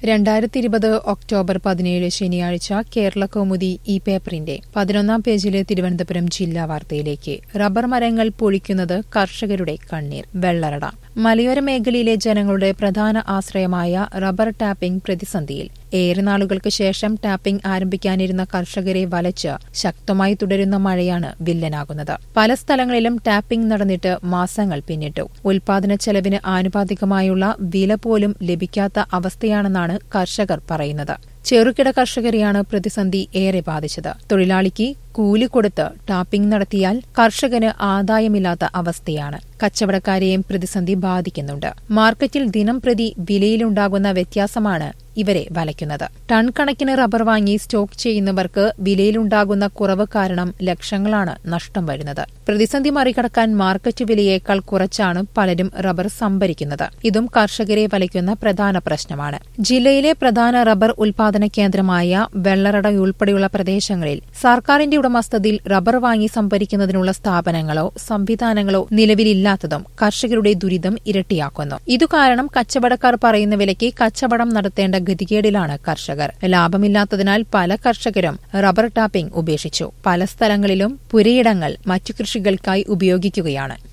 രണ്ടായിരത്തി ഇരുപത് ഒക്ടോബർ പതിനേഴ് ശനിയാഴ്ച കേരള കൗമുദി ഈ പേപ്പറിന്റെ പതിനൊന്നാം പേജിലെ തിരുവനന്തപുരം ജില്ലാ വാർത്തയിലേക്ക് റബ്ബർ മരങ്ങൾ പൊഴിക്കുന്നത് കർഷകരുടെ കണ്ണീർ വെള്ളറട മലയോര മേഖലയിലെ ജനങ്ങളുടെ പ്രധാന ആശ്രയമായ റബ്ബർ ടാപ്പിംഗ് പ്രതിസന്ധിയിൽ ഏറെ നാളുകൾക്ക് ശേഷം ടാപ്പിംഗ് ആരംഭിക്കാനിരുന്ന കർഷകരെ വലച്ച് ശക്തമായി തുടരുന്ന മഴയാണ് വില്ലനാകുന്നത് പല സ്ഥലങ്ങളിലും ടാപ്പിംഗ് നടന്നിട്ട് മാസങ്ങൾ പിന്നിട്ടു ഉൽപാദന ചെലവിന് ആനുപാതികമായുള്ള വില പോലും ലഭിക്കാത്ത അവസ്ഥയാണെന്നാണ് കർഷകർ പറയുന്നത് ചെറുകിട കർഷകരെയാണ് പ്രതിസന്ധി ഏറെ ബാധിച്ചത് തൊഴിലാളിക്ക് കൂലി കൊടുത്ത് ടാപ്പിംഗ് നടത്തിയാൽ കർഷകന് ആദായമില്ലാത്ത അവസ്ഥയാണ് കച്ചവടക്കാരെയും പ്രതിസന്ധി ബാധിക്കുന്നുണ്ട് മാർക്കറ്റിൽ ദിനം പ്രതി വിലയിലുണ്ടാകുന്ന വ്യത്യാസമാണ് ഇവരെ വലയ്ക്കുന്നത് ടൺ കണക്കിന് റബ്ബർ വാങ്ങി സ്റ്റോക്ക് ചെയ്യുന്നവർക്ക് വിലയിലുണ്ടാകുന്ന കുറവ് കാരണം ലക്ഷങ്ങളാണ് നഷ്ടം വരുന്നത് പ്രതിസന്ധി മറികടക്കാൻ മാർക്കറ്റ് വിലയേക്കാൾ കുറച്ചാണ് പലരും റബ്ബർ സംഭരിക്കുന്നത് ഇതും കർഷകരെ വലയ്ക്കുന്ന പ്രധാന പ്രശ്നമാണ് ജില്ലയിലെ പ്രധാന റബ്ബർ ഉൽപാദന കേന്ദ്രമായ വെള്ളറട ഉൾപ്പെടെയുള്ള പ്രദേശങ്ങളിൽ സർക്കാരിന്റെ ഉടമസ്ഥതയിൽ റബ്ബർ വാങ്ങി സംഭരിക്കുന്നതിനുള്ള സ്ഥാപനങ്ങളോ സംവിധാനങ്ങളോ നിലവിലില്ലാത്തതും കർഷകരുടെ ദുരിതം ഇരട്ടിയാക്കുന്നു ഇതുകാരണം കച്ചവടക്കാർ പറയുന്ന വിലയ്ക്ക് കച്ചവടം നടത്തേണ്ട ഗതികേടിലാണ് കർഷകർ ലാഭമില്ലാത്തതിനാൽ പല കർഷകരും റബ്ബർ ടാപ്പിംഗ് ഉപേക്ഷിച്ചു പല സ്ഥലങ്ങളിലും പുരയിടങ്ങൾ മറ്റു കൃഷികൾക്കായി ഉപയോഗിക്കുകയാണ്